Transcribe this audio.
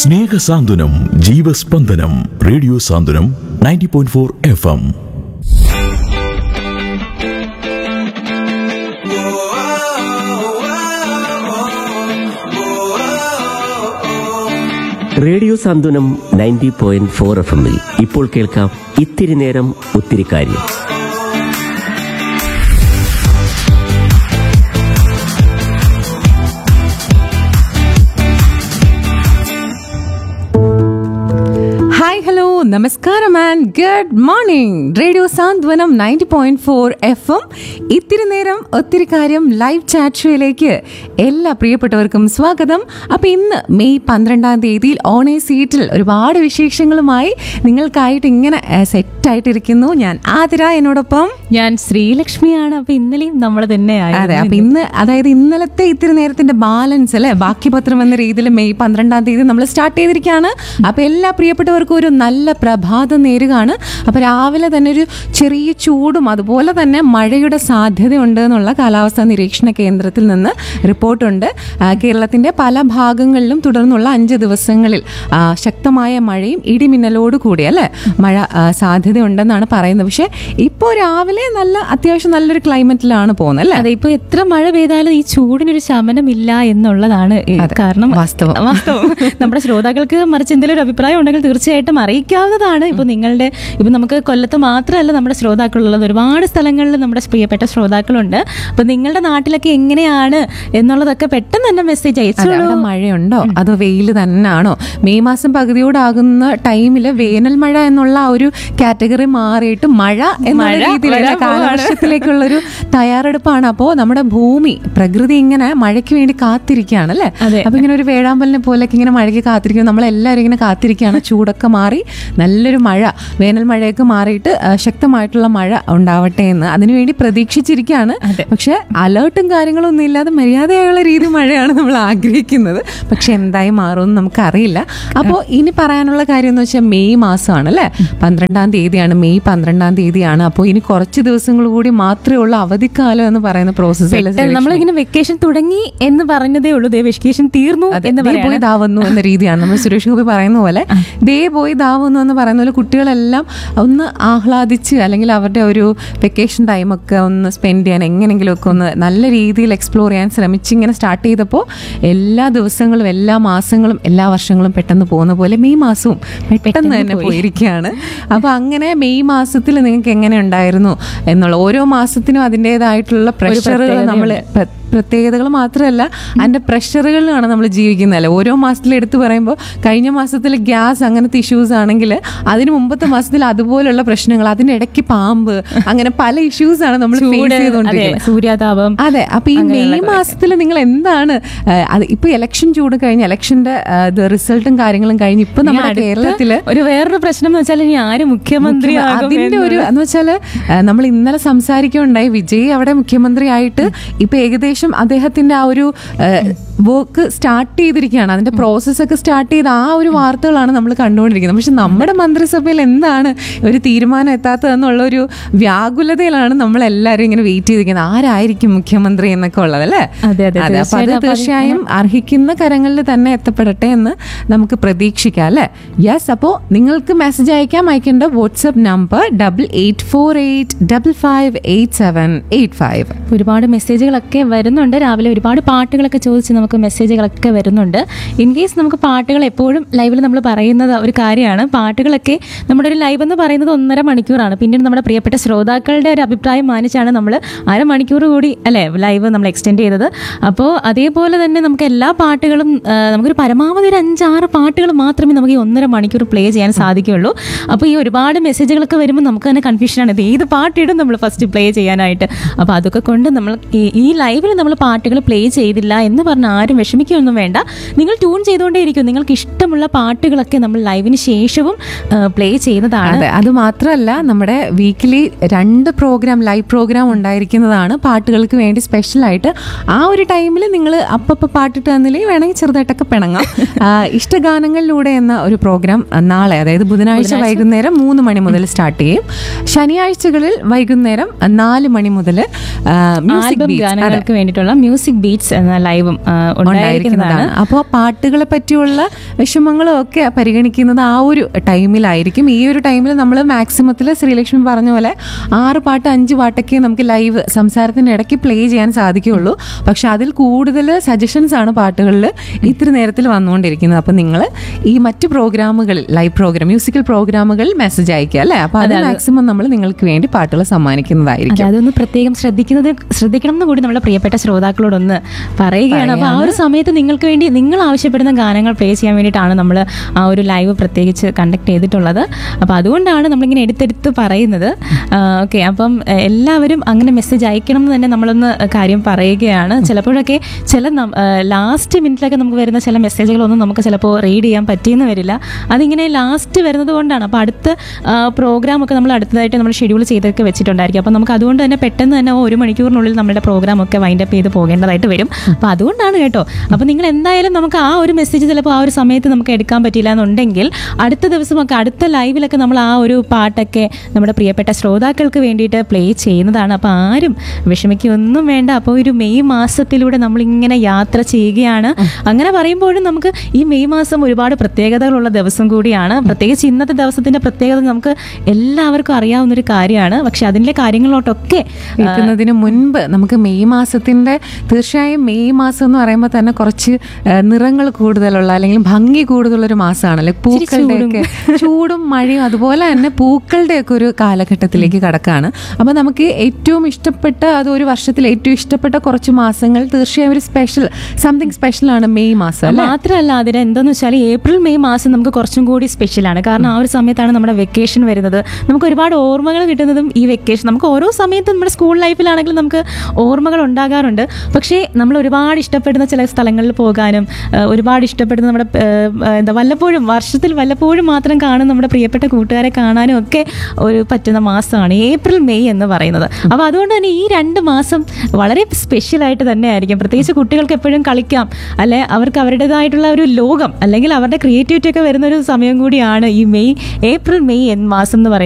സ്നേഹസാന്ത്വനം ജീവസ്പന്ദനം radio Santhwanam ninety point four F M radio Santhwanam ninety point four F എമ്മിൽ ഇപ്പോൾ കേൾക്കാം ഇത്തിരി നേരം ഒത്തിരി കാര്യം ഹായ് ഹലോ നമസ്കാരം and good morning radio Santhwanam ninety point four F M ഇത്തിരി നേരം ഒത്തിരി കാര്യം ലൈവ് ചാറ്റ് ഷോയിലേക്ക് എല്ലാ പ്രിയപ്പെട്ടവർക്കും സ്വാഗതം അപ്പൊ ഇന്ന് മെയ് പന്ത്രണ്ടാം തീയതിയിൽ ഓൺ എ സീറ്റിൽ ഒരുപാട് വിശേഷങ്ങളുമായി നിങ്ങൾക്കായിട്ട് ഇങ്ങനെ സെറ്റായിട്ടിരിക്കുന്നു ഞാൻ ആതിര എന്നോടൊപ്പം ഞാൻ ശ്രീലക്ഷ്മിയാണ് അപ്പൊ ഇന്നലെയും നമ്മൾ അതെ തന്നെയായിരുന്നു അപ്പൊ ഇന്ന് അതായത് ഇന്നലത്തെ ഇത്തിരി നേരത്തിന്റെ ബാലൻസ് അല്ലെ ബാക്കി പത്രം എന്ന രീതിയിൽ മെയ് പന്ത്രണ്ടാം തീയതി നമ്മൾ സ്റ്റാർട്ട് ചെയ്തിരിക്കുകയാണ് അപ്പൊ എല്ലാ പ്രിയപ്പെട്ടവർക്കും ഒരു നല്ല പ്രഭാതം നേരുകയാണ് അപ്പൊ രാവിലെ തന്നെ ഒരു ചെറിയ ചൂടും അതുപോലെ തന്നെ മഴയുടെ സാധ്യതയുണ്ട് എന്നുള്ള കാലാവസ്ഥാ നിരീക്ഷണ കേന്ദ്രത്തിൽ നിന്ന് റിപ്പോർട്ടുണ്ട് ആ, കേരളത്തിന്റെ പല ഭാഗങ്ങളിലും തുടർന്നുള്ള അഞ്ച് ദിവസങ്ങളിൽ ആ, ശക്തമായ മഴയും ഇടിമിന്നലോട് കൂടി അല്ലെ മഴ ആ, സാധ്യതയുണ്ടെന്നാണ് പറയുന്നത് പക്ഷെ ഇപ്പോൾ രാവിലെ നല്ല അത്യാവശ്യം നല്ലൊരു ക്ലൈമറ്റിലാണ് പോകുന്നത് അല്ലേ അതെ ഇപ്പൊ എത്ര മഴ പെയ്താലും ഈ ചൂടിനൊരു ശമനമില്ല എന്നുള്ളതാണ് ഈ അതെ, കാരണം വാസ്തവം. വാസ്തവം നമ്മുടെ ശ്രോതാക്കൾക്ക് മറിച്ച് എന്തെങ്കിലും ഒരു അഭിപ്രായം ഉണ്ടെങ്കിൽ തീർച്ചയായിട്ടും അറിയിക്കാവുന്നതാണ് ഇപ്പൊ നിങ്ങളുടെ ഇപ്പൊ നമുക്ക് കൊല്ലത്ത് മാത്രമല്ല നമ്മുടെ ശ്രോതാക്കളുള്ളത് ഒരുപാട് സ്ഥലങ്ങളിൽ നമ്മുടെ പ്രിയപ്പെട്ട ശ്രോതാക്കളുണ്ട് അപ്പൊ നിങ്ങളുടെ നാട്ടിലൊക്കെ എങ്ങനെയാണ് എന്നുള്ളതൊക്കെ പെട്ടെന്ന് തന്നെ മെസ്സേജ് അതെ, അയച്ചോളൂ അവിടെ മഴയുണ്ടോ അതോ വെയിൽ തന്നെയാണോ മെയ് മാസം പകുതിയോടാകുന്ന ടൈമില് വേനൽ മഴ എന്നുള്ള ആ ഒരു കാറ്റഗറി മാറിയിട്ട് മഴ എന്നുള്ള മഴ രീതിയിലുള്ള വരാൻ പോവാണ്. കാലവർഷത്തിലേക്കുള്ള ഒരു തയ്യാറെടുപ്പാണ് അപ്പോൾ നമ്മുടെ ഭൂമി പ്രകൃതി ഇങ്ങനെ മഴയ്ക്ക് വേണ്ടി കാത്തിരിക്കുകയാണ് അല്ലേ അതെ. അപ്പൊ ഇങ്ങനെ ഒരു വേഴാമ്പലിനെ പോലെയൊക്കെ ഇങ്ങനെ മഴയ്ക്ക് കാത്തിരിക്കുന്നു നമ്മളെല്ലാവരും ഇങ്ങനെ കാത്തിരിക്കുകയാണ് ചൂടൊക്കെ മാറി നല്ലൊരു മഴ വേനൽ മഴയൊക്കെ മാറിയിട്ട് ആ, ശക്തമായിട്ടുള്ള മഴ ഉണ്ടാവട്ടെ എന്ന് അതിനുവേണ്ടി പ്രതീക്ഷിച്ചിരിക്കുകയാണ് പക്ഷെ അലേർട്ടും കാര്യങ്ങളും ഒന്നും ഇല്ലാതെ മര്യാദയായുള്ള രീതി മഴയാണ് നമ്മൾ ആഗ്രഹിക്കുന്നത് പക്ഷെ എന്തായി മാറുമെന്ന് നമുക്കറിയില്ല അപ്പോൾ ഇനി പറയാനുള്ള കാര്യം എന്ന് വെച്ചാൽ മെയ് മാസമാണ് അല്ലേ പന്ത്രണ്ടാം തീയതിയാണ് മെയ് പന്ത്രണ്ടാം തീയതിയാണ് അപ്പോൾ ഇനി കുറച്ച് ദിവസങ്ങൾ കൂടി മാത്രമേ ഉള്ളൂ അവധിക്കാലം എന്ന് പറയുന്ന പ്രോസസ്സ് നമ്മളിങ്ങനെ വെക്കേഷൻ തുടങ്ങി എന്ന് പറഞ്ഞതേ ഉള്ളൂ ദേ വെക്കേഷൻ തീർന്നു അതെ, എന്ന് ദേ പോയി പറയാം ഇതാവുന്നു എന്ന രീതിയാണ് നമ്മൾ സുരേഷ് ഗോപി പറയുന്ന പോലെ ദേ പോയി ഇതാവുന്നു എന്ന് പറയുന്ന പോലെ കുട്ടികളെല്ലാം ഒന്ന് ആഹ്ലാദിച്ച് അല്ലെങ്കിൽ അവരുടെ ഒരു വെക്കേഷൻ ടൈമൊക്കെ ഒന്ന് സ്പെൻഡ് ചെയ്യാൻ എങ്ങനെയെങ്കിലുമൊക്കെ ഒന്ന് നല്ല രീതിയിൽ എക്സ്പ്ലോർ ചെയ്യാൻ ശ്രമിച്ച് ഇങ്ങനെ സ്റ്റാർട്ട് ചെയ്തപ്പോൾ എല്ലാ ദിവസങ്ങളും എല്ലാ മാസങ്ങളും എല്ലാ വർഷങ്ങളും പെട്ടെന്ന് പോകുന്ന പോലെ മെയ് മാസവും പെട്ടെന്ന് തന്നെ പോയിരിക്കുകയാണ് അപ്പോൾ അങ്ങനെ മെയ് മാസത്തിൽ നിങ്ങൾക്ക് എങ്ങനെ ഉണ്ടായിരുന്നു എന്നുള്ള ഓരോ മാസത്തിനും അതിൻ്റെതായിട്ടുള്ള പ്രഷറുകൾ നമ്മൾ പ്രത്യേകതകൾ മാത്രമല്ല അതിൻ്റെ പ്രഷറുകളിലാണ് നമ്മൾ ജീവിക്കുന്നതല്ലേ ഓരോ മാസത്തിൽ എടുത്തു പറയുമ്പോൾ കഴിഞ്ഞ മാസത്തിൽ ഗ്യാസ് അങ്ങനത്തെ ഇഷ്യൂസ് ആണെങ്കിൽ അതിന് മുമ്പത്തെ മാസത്തിൽ അതുപോലുള്ള പ്രശ്നങ്ങൾ അതിനിടയ്ക്ക് പാമ്പ് അങ്ങനെ പല ഇഷ്യൂസ് ആണ് നമ്മൾ ഫേസ് ചൂട് അതെ ചെയ്തുകൊണ്ടിരിക്കുന്നത് സൂര്യാതാപം അതെ അപ്പൊ ഈ മെയ് മാസത്തിൽ നിങ്ങൾ എന്താണ് ആ, അത് ഇപ്പൊ ഇലക്ഷൻ ചൂട് കഴിഞ്ഞ് ഇലക്ഷന്റെ റിസൾട്ടും കാര്യങ്ങളും കഴിഞ്ഞ് ഇപ്പൊ നമ്മുടെ അടുത്ത കേരളത്തില് ഒരു വേറൊരു പ്രശ്നം എന്ന് വെച്ചാൽ ഇനി ആര് മുഖ്യമന്ത്രി അതിന്റെ ഒരു എന്ന് വെച്ചാല് ആ, നമ്മൾ ഇന്നലെ സംസാരിക്കുകയുണ്ടായി വിജയ് അവിടെ മുഖ്യമന്ത്രിയായിട്ട് ഇപ്പൊ ഏകദേശം അദ്ദേഹത്തിന്റെ ആ ഒരു വർക്ക് സ്റ്റാർട്ട് ചെയ്തിരിക്കുകയാണ് അതിന്റെ പ്രോസസ് ഒക്കെ സ്റ്റാർട്ട് ചെയ്ത ആ ഒരു വാർത്തകളാണ് നമ്മൾ കണ്ടുകൊണ്ടിരിക്കുന്നത് പക്ഷെ നമ്മുടെ മന്ത്രിസഭയിൽ എന്താണ് ഒരു തീരുമാനം എത്താത്തതെന്നുള്ള ഒരു വ്യാകുലതയിലാണ് നമ്മൾ എല്ലാവരും ഇങ്ങനെ വെയിറ്റ് ചെയ്തിരിക്കുന്നത് ആരായിരിക്കും മുഖ്യമന്ത്രി എന്നൊക്കെ ഉള്ളത് അല്ലേ അതെ, അതെ, അപ്പൊ അത് തീർച്ചയായിട്ടും. അപ്പൊ അത് തീർച്ചയായും അർഹിക്കുന്ന കരങ്ങളിൽ തന്നെ എത്തപ്പെടട്ടെ എന്ന് നമുക്ക് പ്രതീക്ഷിക്കാം അല്ലേ യെസ് അപ്പോൾ നിങ്ങൾക്ക് മെസ്സേജ് അയക്കാം അയക്കേണ്ട WhatsApp number double eight four eight double five eight seven eight five ഒരുപാട് മെസ്സേജുകളൊക്കെ വരുന്നുണ്ട് രാവിലെ ഒരുപാട് പാട്ടുകളൊക്കെ ചോദിച്ച് നമുക്ക് മെസ്സേജുകളൊക്കെ വരുന്നുണ്ട് ഇൻ കേസ് നമുക്ക് പാട്ടുകൾ എപ്പോഴും ലൈവിൽ നമ്മൾ പറയുന്നത് ഒരു കാര്യമാണ് പാട്ടുകളൊക്കെ നമ്മുടെ ഒരു ലൈവ് എന്ന് പറയുന്നത് ഒന്നര മണിക്കൂറാണ് പിന്നീട് നമ്മുടെ പ്രിയപ്പെട്ട ശ്രോതാക്കളുടെ ഒരു അഭിപ്രായം മാനിച്ചാണ് നമ്മൾ അരമണിക്കൂർ കൂടി അല്ലേ ലൈവ് നമ്മൾ എക്സ്റ്റെൻഡ് ചെയ്തത് അപ്പോൾ അതേപോലെ തന്നെ നമുക്ക് എല്ലാ പാട്ടുകളും ആ, നമുക്കൊരു പരമാവധി ഒരു അഞ്ചാറ് പാട്ടുകൾ മാത്രമേ നമുക്ക് ഈ ഒന്നര മണിക്കൂർ പ്ലേ ചെയ്യാൻ സാധിക്കുകയുള്ളൂ അപ്പോൾ ഈ ഒരുപാട് മെസ്സേജുകളൊക്കെ വരുമ്പോൾ നമുക്ക് തന്നെ കൺഫ്യൂഷനാണ് ഇത് ഏത് പാട്ടിടും നമ്മൾ ഫസ്റ്റ് പ്ലേ ചെയ്യാനായിട്ട് അപ്പോൾ അതൊക്കെ കൊണ്ട് നമ്മൾ ഈ- ഈ ലൈവിൽ നമ്മൾ പാട്ടുകൾ പ്ലേ ചെയ്തില്ല എന്ന് പറഞ്ഞ് ആരും വിഷമിക്കുകയൊന്നും വേണ്ട നിങ്ങൾ ട്യൂൺ ചെയ്തുകൊണ്ടേയിരിക്കും നിങ്ങൾക്ക് ഇഷ്ടമുള്ള പാട്ടുകളൊക്കെ നമ്മൾ ലൈവിന് ശേഷവും പ്ലേ ചെയ്യുന്നതാണ് അതെ അത് മാത്രമല്ല നമ്മുടെ വീക്കിലി രണ്ട് പ്രോഗ്രാം ലൈവ് പ്രോഗ്രാം ഉണ്ടായിരിക്കുന്നതാണ് പാട്ടുകൾക്ക് വേണ്ടി സ്പെഷ്യലായിട്ട് ആ ഒരു ടൈമിൽ നിങ്ങൾ അപ്പപ്പോൾ പാട്ടിട്ട് തന്നില്ലെങ്കിൽ വേണമെങ്കിൽ ചെറുതായിട്ടൊക്കെ പിണങ്ങാം ആ, ഇഷ്ടഗാനങ്ങളിലൂടെ എന്ന ഒരു പ്രോഗ്രാം നാളെ അതായത് ബുധനാഴ്ച വൈകുന്നേരം മൂന്ന് മണി മുതൽ സ്റ്റാർട്ട് ചെയ്യും ശനിയാഴ്ചകളിൽ വൈകുന്നേരം നാല് മണി മുതൽ മ്യൂസിക് ആൽബം ബീറ്റ്സ് അതെ ഗാനങ്ങൾക്ക് വേണ്ടിയിട്ടുള്ള മ്യൂസിക് ബീറ്റ്സ് എന്ന ലൈവും ആ, ഉണ്ടായിരിക്കുന്നതാണ് അപ്പോൾ പാട്ടുകളെ പറ്റിയുള്ള വിഷമങ്ങളും ഒക്കെ പരിഗണിക്കുന്നത് ആ ഒരു ടൈമിലായിരിക്കും ഈ ഒരു ടൈമിൽ നമ്മൾ മാക്സിമത്തിൽ ശ്രീലക്ഷ്മി പറഞ്ഞ പോലെ ആറ് പാട്ട് അഞ്ച് പാട്ടൊക്കെ നമുക്ക് ലൈവ് സംസാരത്തിൻ്റെ ഇടയ്ക്ക് പ്ലേ ചെയ്യാൻ സാധിക്കുകയുള്ളൂ പക്ഷെ അതിൽ കൂടുതൽ സജഷൻസ് ആണ് പാട്ടുകളിൽ ഇത്തിരി നേരത്തിൽ വന്നുകൊണ്ടിരിക്കുന്നത് അപ്പം നിങ്ങൾ ഈ മറ്റ് പ്രോഗ്രാമുകളിൽ ലൈവ് പ്രോഗ്രാം മ്യൂസിക്കൽ പ്രോഗ്രാമുകളിൽ മെസ്സേജ് അയക്കുക അല്ലേ അപ്പോൾ അത് മാക്സിമം നമ്മൾ നിങ്ങൾക്ക് വേണ്ടി പാട്ടുകൾ സമ്മാനിക്കുന്നതായിരിക്കും അതെ അതൊന്ന് പ്രത്യേകം ശ്രദ്ധിക്കുന്നത് ശ്രദ്ധിക്കണം എന്ന് കൂടി നമ്മുടെ പ്രിയപ്പെട്ട ശ്രോതാക്കളോടൊന്ന് പറയുകയാണ് അപ്പോൾ ആ ഒരു സമയത്ത് നിങ്ങൾക്ക് വേണ്ടി നിങ്ങൾ ആവശ്യപ്പെടുന്ന ഗാനങ്ങൾ പ്ലേ ചെയ്യാൻ വേണ്ടിയിട്ടാണ് നമ്മൾ ആ ഒരു ലൈവ് പ്രത്യേകിച്ച് കണ്ടക്ട് ചെയ്തിട്ടുള്ളത് അപ്പോൾ അതുകൊണ്ടാണ് നമ്മളിങ്ങനെ എടുത്തെടുത്ത് പറയുന്നത് ഓക്കെ അപ്പം എ, എല്ലാവരും അങ്ങനെ മെസ്സേജ് അയക്കണം എന്ന് തന്നെ നമ്മളൊന്ന് കാര്യം പറയുകയാണ് ചിലപ്പോഴൊക്കെ ചില ലാസ്റ്റ് മിനിറ്റിലൊക്കെ നമുക്ക് വരുന്ന ചില മെസ്സേജുകളൊന്നും നമുക്ക് ചിലപ്പോൾ റീഡ് ചെയ്യാൻ പറ്റിയെന്ന് വരില്ല അതിങ്ങനെ ലാസ്റ്റ് വരുന്നത് കൊണ്ടാണ് അപ്പോൾ അടുത്ത പ്രോഗ്രാം ഒക്കെ നമ്മൾ അടുത്തതായിട്ട് നമ്മൾ ഷെഡ്യൂൾ ചെയ്തൊക്കെ വെച്ചിട്ടുണ്ടായിരിക്കും അപ്പോൾ നമുക്ക് അതുകൊണ്ട് തന്നെ പെട്ടെന്ന് തന്നെ ഒരു മണിക്കൂറിനുള്ളിൽ നമ്മുടെ പ്രോഗ്രാം ഒക്കെ വൈൻഡപ്പ് ചെയ്ത് പോകേണ്ടതായിട്ട് വരും അപ്പോൾ അതുകൊണ്ടാണ് കേട്ടോ അപ്പോൾ നിങ്ങൾ എന്തായാലും നമുക്ക് ആ ഒരു മെസ്സേജ് ചിലപ്പോൾ ആ ഒരു സമയത്ത് നമുക്ക് എടുക്കാൻ പറ്റില്ല എന്നുണ്ടെങ്കിൽ അടുത്ത ദിവസമൊക്കെ അടുത്ത ലൈവിലൊക്കെ നമ്മൾ ആ ഒരു പാട്ടൊക്കെ നമ്മുടെ പ്രിയപ്പെട്ട ശ്രോതാക്കൾക്ക് വേണ്ടിയിട്ട് പ്ലേ ചെയ്യുന്നതാണ് അപ്പോൾ ആരും വിഷമിക്കൊന്നും വേണ്ട അപ്പോൾ ഒരു മെയ് മാസത്തിലൂടെ നമ്മളിങ്ങനെ യാത്ര ചെയ്യുകയാണ് അങ്ങനെ പറയുമ്പോഴും നമുക്ക് ഈ മെയ് മാസം ഒരുപാട് പ്രത്യേകതകളുള്ള ദിവസം കൂടിയാണ് പ്രത്യേകിച്ച് ഇന്നത്തെ ദിവസത്തിന്റെ പ്രത്യേകത നമുക്ക് എല്ലാവർക്കും അറിയാവുന്ന ഒരു കാര്യമാണ് പക്ഷെ അതിൻ്റെ കാര്യങ്ങളിലോട്ടൊക്കെ എത്തുന്നതിന് മുൻപ് നമുക്ക് മെയ് മാസത്തിന്റെ തീർച്ചയായും മെയ് മാസം എന്ന് പറയുമ്പോൾ തന്നെ കുറച്ച് നിറങ്ങൾ കൂടുതലുള്ള അല്ലെങ്കിൽ ഭംഗി കൂടുതലുള്ള ഒരു മാസമാണല്ലേ പൂക്കളുടെ ഒക്കെ ചൂടും മഴയും അതുപോലെ തന്നെ പൂക്കളുടെ ഒക്കെ ഒരു കാലഘട്ടത്തിലേക്ക് കടക്കാണ് അപ്പൊ നമുക്ക് ഏറ്റവും ഇഷ്ടപ്പെട്ട അത് ഒരു വർഷത്തിൽ ഏറ്റവും ഇഷ്ടപ്പെട്ട കുറച്ച് മാസങ്ങൾ തീർച്ചയായും ഒരു സ്പെഷ്യൽ സംതിങ് സ്പെഷ്യൽ ആണ് മെയ് മാസം അല്ലേ മാത്രമല്ല അതിന് എന്താന്ന് വെച്ചാൽ ഏപ്രിൽ മെയ് മാസം നമുക്ക് കുറച്ചും കൂടി സ്പെഷ്യലാണ് കാരണം ആ ഒരു സമയത്താണ് നമ്മുടെ വെക്കേഷൻ വരുന്നത് നമുക്ക് ഒരുപാട് ഓർമ്മകൾ കിട്ടുന്നതും ഈ വെക്കേഷൻ നമുക്ക് ഓരോ സമയത്തും നമ്മുടെ സ്കൂൾ ലൈഫിലാണെങ്കിലും നമുക്ക് ഓർമ്മകൾ ഉണ്ടാകാറുണ്ട് പക്ഷേ നമ്മൾ ഒരുപാട് ഇഷ്ടപ്പെടുന്ന ചില സ്ഥലങ്ങളിൽ പോകാനും ആ, ഒരുപാട് ഇഷ്ടപ്പെടുന്ന നമ്മുടെ ആ, ആ, എന്താ വല്ലപ്പോഴും വർഷത്തിൽ വല്ലപ്പോഴും മാത്രം കാണുന്ന നമ്മുടെ പ്രിയപ്പെട്ട കൂട്ടുകാരെ കാണാനും ഒക്കെ ഒരു പറ്റുന്ന മാസമാണ് ഏപ്രിൽ മെയ് എന്ന് പറയുന്നത് അപ്പോൾ അതുകൊണ്ട് തന്നെ ഈ രണ്ട് മാസം വളരെ സ്പെഷ്യലായിട്ട് തന്നെ ആയിരിക്കും പ്രത്യേകിച്ച് കുട്ടികൾക്ക് എപ്പോഴും കളിക്കാം അല്ലെ അവർക്ക് അവരുടേതായിട്ടുള്ള ഒരു ലോകം അല്ലെങ്കിൽ അവരുടെ ക്രിയേറ്റിവിറ്റി ഒക്കെ വരുന്ന ഒരു സമയം കൂടിയാണ് ഈ മെയ് ഏപ്രിൽ മെയ് എൻ മാസം എന്ന് പറയുന്നത്